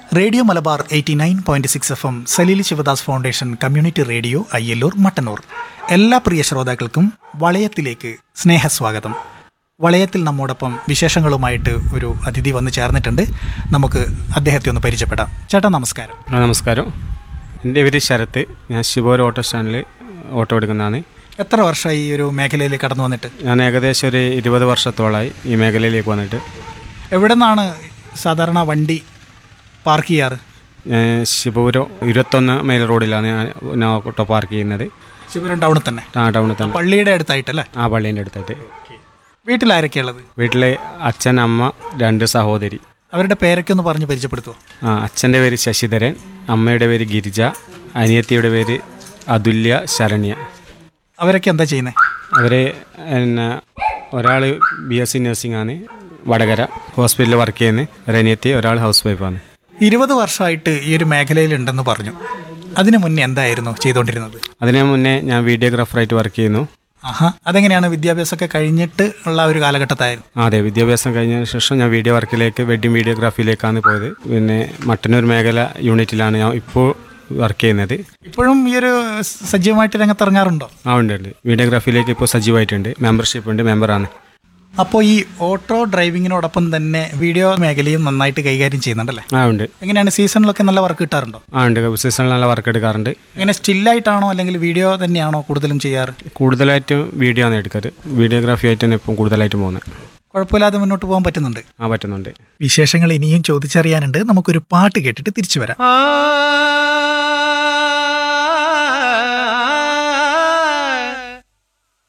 radio Malabar eighty nine point six F M Saleel Shivadas foundation community radio Ayyalloor Mattannur എല്ലാ പ്രിയ ശ്രോതാക്കൾക്കും വളയത്തിലേക്ക് സ്നേഹസ്വാഗതം വളയത്തിൽ നമ്മോടൊപ്പം വിശേഷങ്ങളുമായിട്ട് ഒരു അതിഥി വന്ന് ചേർന്നിട്ടുണ്ട് നമുക്ക് അദ്ദേഹത്തെ ഒന്ന് പരിചയപ്പെടാം ചേട്ടാ നമസ്കാരം ആ, നമസ്കാരം എൻ്റെ പേര് ശരത്ത് ഞാൻ ശിവോർ ഓട്ടോ സ്റ്റാൻഡിൽ ഓട്ടോ എടുക്കുന്നതാണ് എത്ര വർഷമായി ഈ ഒരു മേഖലയിൽ കടന്നു വന്നിട്ട് ഞാൻ ഏകദേശം ഒരു ഇരുപത് വർഷത്തോളമായി ഈ മേഖലയിലേക്ക് വന്നിട്ട് എവിടെ നിന്നാണ് സാധാരണ വണ്ടി പാർക്ക് ചെയ്യാറ് ഞാൻ ശിവപുരം ഇരുപത്തൊന്ന് മൈൽ റോഡിലാണ് ഞാൻ ഞാൻ ഓട്ടോ പാർക്ക് ചെയ്യുന്നത് ശിവപുരം ടൗണിൽ തന്നെ ആ ടൗണിൽ തന്നെ പള്ളിയുടെ അടുത്തായിട്ടല്ലേ ആ പള്ളീൻ്റെ അടുത്തായിട്ട് വീട്ടിലാരൊക്കെയുള്ളത് വീട്ടിലെ അച്ഛൻ അമ്മ രണ്ട് സഹോദരി അവരുടെ പേരൊക്കെ ഒന്ന് പറഞ്ഞ് പരിചയപ്പെടുത്തുമോ ആ അച്ഛൻ്റെ പേര് ശശിധരൻ അമ്മയുടെ പേര് ഗിരിജ അനിയത്തിയുടെ പേര് അതുല്യ ശരണ്യ അവരൊക്കെ എന്താ ചെയ്യുന്നത് അവർ പിന്നെ ഒരാൾ ബി എസ് സി നഴ്സിംഗ് ആണ് വടകര ഹോസ്പിറ്റലിൽ വർക്ക് ചെയ്യുന്നത് ഒരനിയത്തി ഒരാൾ ഹൗസ് വൈഫാണ് ഇരുപത് വർഷമായിട്ട് ഈ ഒരു മേഖലയിൽ ഉണ്ടെന്ന് പറഞ്ഞു അതിനു മുന്നേ എന്തായിരുന്നു ചെയ്തുകൊണ്ടിരുന്നത് അതിന് മുന്നേ ഞാൻ വീഡിയോഗ്രാഫറായിട്ട് വർക്ക് ചെയ്യുന്നു ആഹാ അതെങ്ങനെയാണ് വിദ്യാഭ്യാസമൊക്കെ കഴിഞ്ഞിട്ട് ഉള്ള ഒരു കാലഘട്ടത്തായിരുന്നു ആ, അതെ വിദ്യാഭ്യാസം കഴിഞ്ഞതിന് ശേഷം ഞാൻ വീഡിയോ വർക്കിലേക്ക് വെഡിങ് വീഡിയോഗ്രാഫിയിലേക്കാണ് പോയത് പിന്നെ മട്ടന്നൂർ മേഖല യൂണിറ്റിലാണ് ഞാൻ ഇപ്പോൾ വർക്ക് ചെയ്യുന്നത് ഇപ്പോഴും ഈ ഒരു സജീവമായിട്ട് രംഗത്തിറങ്ങാറുണ്ടോ ആ ഉണ്ട് ഉണ്ട് വീഡിയോഗ്രാഫിയിലേക്ക് ഇപ്പോൾ സജീവമായിട്ടുണ്ട് മെമ്പർഷിപ്പ് ഉണ്ട് മെമ്പറാണ് അപ്പോൾ ഈ ഓട്ടോ ഡ്രൈവിങ്ങിനോടൊപ്പം തന്നെ വീഡിയോ മേഖലയും നന്നായിട്ട് കൈകാര്യം ചെയ്യുന്നുണ്ടല്ലേ ആ ഉണ്ട് എങ്ങനെയാണ് സീസണിലൊക്കെ നല്ല വർക്ക് കിട്ടാറുണ്ടോ ആ ഉണ്ട് സീസണിൽ നല്ല വർക്ക് എടുക്കാറുണ്ട് എങ്ങനെ സ്റ്റില്ലായിട്ടാണോ അല്ലെങ്കിൽ വീഡിയോ തന്നെയാണോ കൂടുതലും ചെയ്യാറ് കൂടുതലായിട്ടും വീഡിയോ ആണ് എടുക്കാറ് വീഡിയോഗ്രാഫി ആയിട്ടാണ് ഇപ്പം കൂടുതലായിട്ടും പോകുന്നത് കുഴപ്പമില്ലാതെ മുന്നോട്ട് പോകാൻ പറ്റുന്നുണ്ട് ആ പറ്റുന്നുണ്ട് വിശേഷങ്ങൾ ഇനിയും ചോദിച്ചറിയാനുണ്ട് നമുക്കൊരു പാട്ട് കേട്ടിട്ട് തിരിച്ചു വരാം